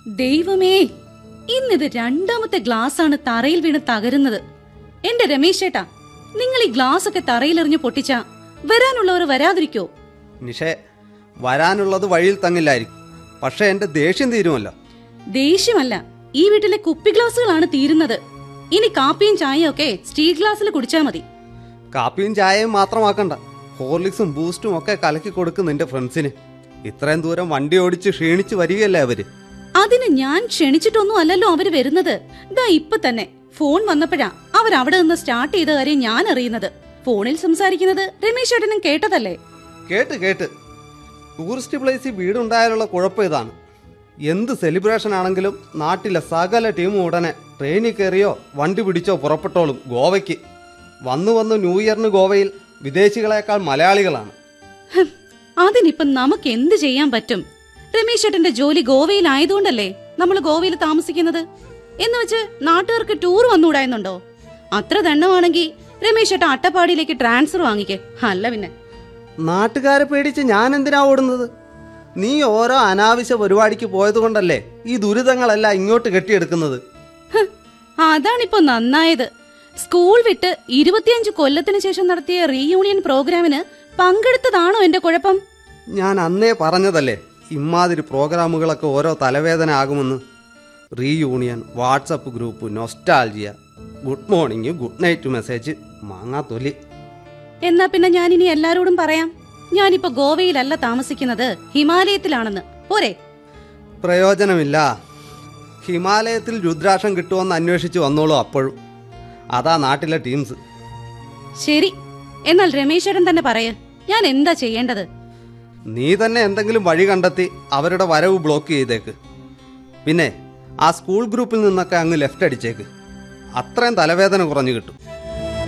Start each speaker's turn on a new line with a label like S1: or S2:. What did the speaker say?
S1: ദൈവമേ ഇന്നിത് രണ്ടാമത്തെ ഗ്ലാസ് ആണ് തറയിൽ വീണ് തകരുന്നത് എന്റെ രമേശ് ചേട്ടാ നിങ്ങൾ ഈ ഗ്ലാസ് ഒക്കെ തറയിലെറിഞ്ഞ് പൊട്ടിച്ച വരാനുള്ളവർ വരാതിരിക്കോ
S2: നിഷേ വരാനുള്ളത് വഴിയിൽ തങ്ങില്ലായിരിക്കും പക്ഷെ എന്റെ ദേഷ്യം തീരുമല്ലോ
S1: ദേഷ്യമല്ല ഈ വീട്ടിലെ കുപ്പി ഗ്ലാസുകളാണ് തീരുന്നത് ഇനി കാപ്പിയും ചായയും ഒക്കെ സ്റ്റീൽ ഗ്ലാസ്സിൽ കുടിച്ചാ മതി
S2: കാപ്പിയും ചായയും മാത്രമാക്കണ്ട ഹോർലിക്സും ബൂസ്റ്റും ഒക്കെ കലക്കി കൊടുക്കും നിന്റെ ഫ്രണ്ട്സിന് ഇത്രയും ദൂരം വണ്ടി ഓടിച്ച് ക്ഷീണിച്ച് വരികയല്ലേ അവര്
S1: അതിന് ഞാൻ ക്ഷണിച്ചിട്ടൊന്നും അല്ലല്ലോ അവര് വരുന്നത് ദാ ഇപ്പൊ തന്നെ ഫോൺ വന്നപ്പോഴാ അവർ അവിടെ നിന്ന് സ്റ്റാർട്ട് ചെയ്ത കാര്യം ഞാൻ അറിയുന്നത് ഫോണിൽ സംസാരിക്കുന്നത് രമേശ് ചേട്ടനും കേട്ടതല്ലേ
S2: കേട്ട് കേട്ട് ടൂറിസ്റ്റ് പ്ലേസിൽ വീടുണ്ടായാലുള്ള കുഴപ്പം ഇതാണ് എന്ത് സെലിബ്രേഷൻ ആണെങ്കിലും നാട്ടിലെ സകല ടീമും ഉടനെ ട്രെയിനിൽ കയറിയോ വണ്ടി പിടിച്ചോ പുറപ്പെട്ടോളും ഗോവയ്ക്ക് വന്നു വന്ന് ന്യൂ ഇയറിന് ഗോവയിൽ വിദേശികളെക്കാൾ മലയാളികളാണ്
S1: ഹും, അതിനിപ്പം നമുക്ക് എന്ത് ചെയ്യാൻ പറ്റും രമേശ് ചേട്ടന്റെ ജോലി ഗോവയിലായതുകൊണ്ടല്ലേ നമ്മൾ ഗോവയിൽ താമസിക്കുന്നത് എന്ന് വെച്ച് നാട്ടുകാർക്ക് ടൂർ വന്നുകൂടായെന്നുണ്ടോ അത്ര ദണ്ണമാണെങ്കിൽ രമേശ് ചേട്ടൻ അട്ടപ്പാടിയിലേക്ക് ട്രാൻസ്ഫർ വാങ്ങിക്കേ അല്ല പിന്നെ
S2: നാട്ടുകാരെ പേടിച്ച് ഞാൻ എന്തിനാ ഓടുന്നത് നീ ഓരോ അനാവശ്യ പരിപാടിക്ക് പോയത് കൊണ്ടല്ലേ ഈ ദുരിതങ്ങളെല്ലാം ഇങ്ങോട്ട് കെട്ടിയെടുക്കുന്നത്
S1: ഹ്, അതാണിപ്പോ നന്നായത് സ്കൂൾ വിട്ട് ഇരുപത്തിയഞ്ച് കൊല്ലത്തിന് ശേഷം നടത്തിയ റീയൂണിയൻ പ്രോഗ്രാമിന് പങ്കെടുത്തതാണോ എന്റെ കുഴപ്പം
S2: ഞാൻ അന്നേ പറഞ്ഞതല്ലേ ഇമാതിരി പ്രോഗ്രാമുകളൊക്കെ ഓരോ തലവേദന ആകുമെന്ന് reunion WhatsApp group nostalgia good morning good night message മാങ്ങാ തൊലി
S1: എന്നാ പിന്നെ ഞാൻ ഇനി എല്ലാരോടും പറയാം ഞാനിപ്പോ ഗോവയിലല്ല താമസിക്കുന്നത് ഹിമാലയത്തിലാണെന്ന് പോരെ
S2: പ്രയോജനമില്ല ഹിമാലയത്തിൽ രുദ്രാക്ഷം കിട്ടുമെന്ന് അന്വേഷിച്ച് വന്നോളൂ അപ്പോഴും അതാ നാട്ടിലെ ടീംസ്
S1: ശരി എന്നാൽ രമേശ്വരൻ തന്നെ പറയ ഞാൻ എന്താ ചെയ്യേണ്ടത്
S2: നീ തന്നെ എന്തെങ്കിലും വഴി കണ്ടെത്തി അവരുടെ വരവ് ബ്ലോക്ക് ചെയ്തേക്ക് പിന്നെ ആ സ്കൂൾ ഗ്രൂപ്പിൽ നിന്നൊക്കെ അങ്ങ് ലെഫ്റ്റ് അടിച്ചേക്ക് അത്രയും തലവേദന കുറഞ്ഞു കിട്ടും